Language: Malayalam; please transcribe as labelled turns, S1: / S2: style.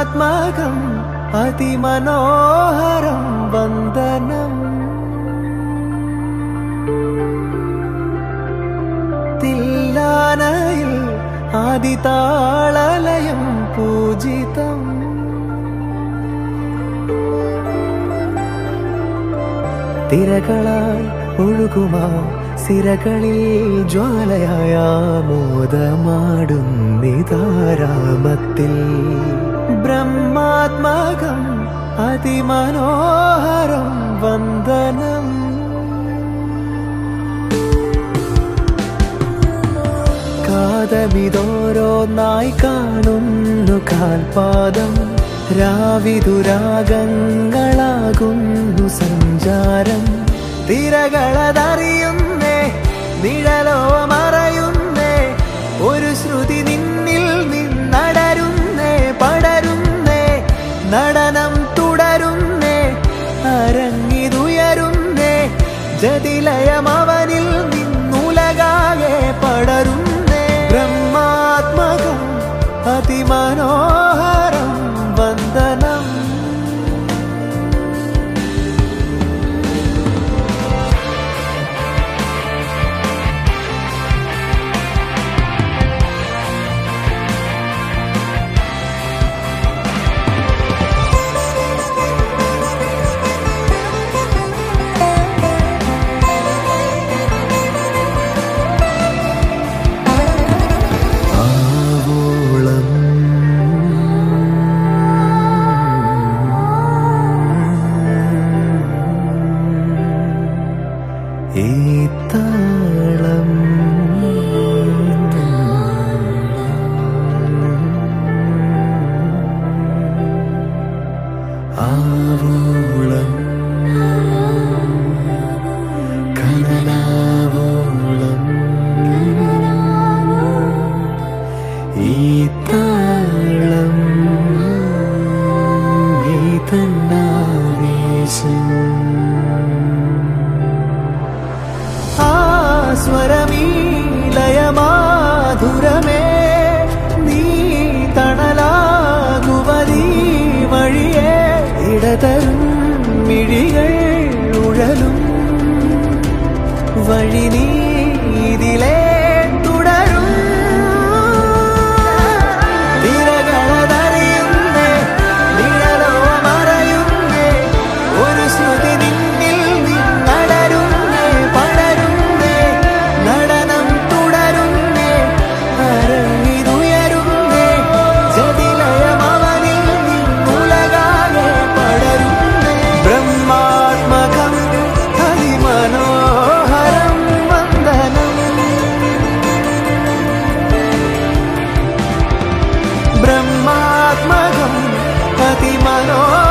S1: ബ്രഹ്മാത്മകം അതിമനോഹരം വന്ദനം തില്ലാനയിൽ ആദിതാളലയം പൂജിതം തിരകളായി ഒഴുകുമാ സിരകളിൽ ജ്വാലയായ മോദമാടുന്നിതാരാമത്തിൽ ബ്രഹ്മാത്മകം അതിമനോഹരം വന്ദനം കാതമിതോരോന്നായി കാണുന്നു കാൽപാദം രാവിതുരാഗങ്ങളാകുന്നു സഞ്ചാരം തിരകളതറിയുന്നേ നിഴലോ മറയുന്നേ ഒരു ശ്രുതി നിന്നിൽ നിന്നടരുന്നേ പടരുന്നേ നടനം തുടരുന്നേ അരങ്ങിതുയരുന്നേ ജതിലയം അവനിൽ നിന്നുലകാകെ പടരുന്നേ ബ്രഹ്മാത്മകം അതിമനോഹരം വന്ദനം ആവോളം ഈ താളം ആവോളം കനലാവോളം ഈ താളം ഈ തന്നാവേശം ആ സ്വരമീ ലയമാധുരമേ നീ തണലാകുവതീ വഴിയേ ഇടതരും മിഴികൾ ഉഴലും വഴി നീ ഇതിലേ തുടരും തിരകളതറിയുന്നേ നിഴലോ മറയുന്നേ ഒരു ശ്രുതി നിന്നിൽ നിന്നടരുന്നേ പടരുന്നേ നടനം തുടരുന്നേ അരങ്ങിതുയരുന്നേ ജതിലയം അവനിൽ നിന്നുലകാകെ പടരുന്നേ ബ്രഹ്മാത്മകം അതിമനോഹരം വന്ദനം ബ്രഹ്മാത്മകം അതിമനോഹരം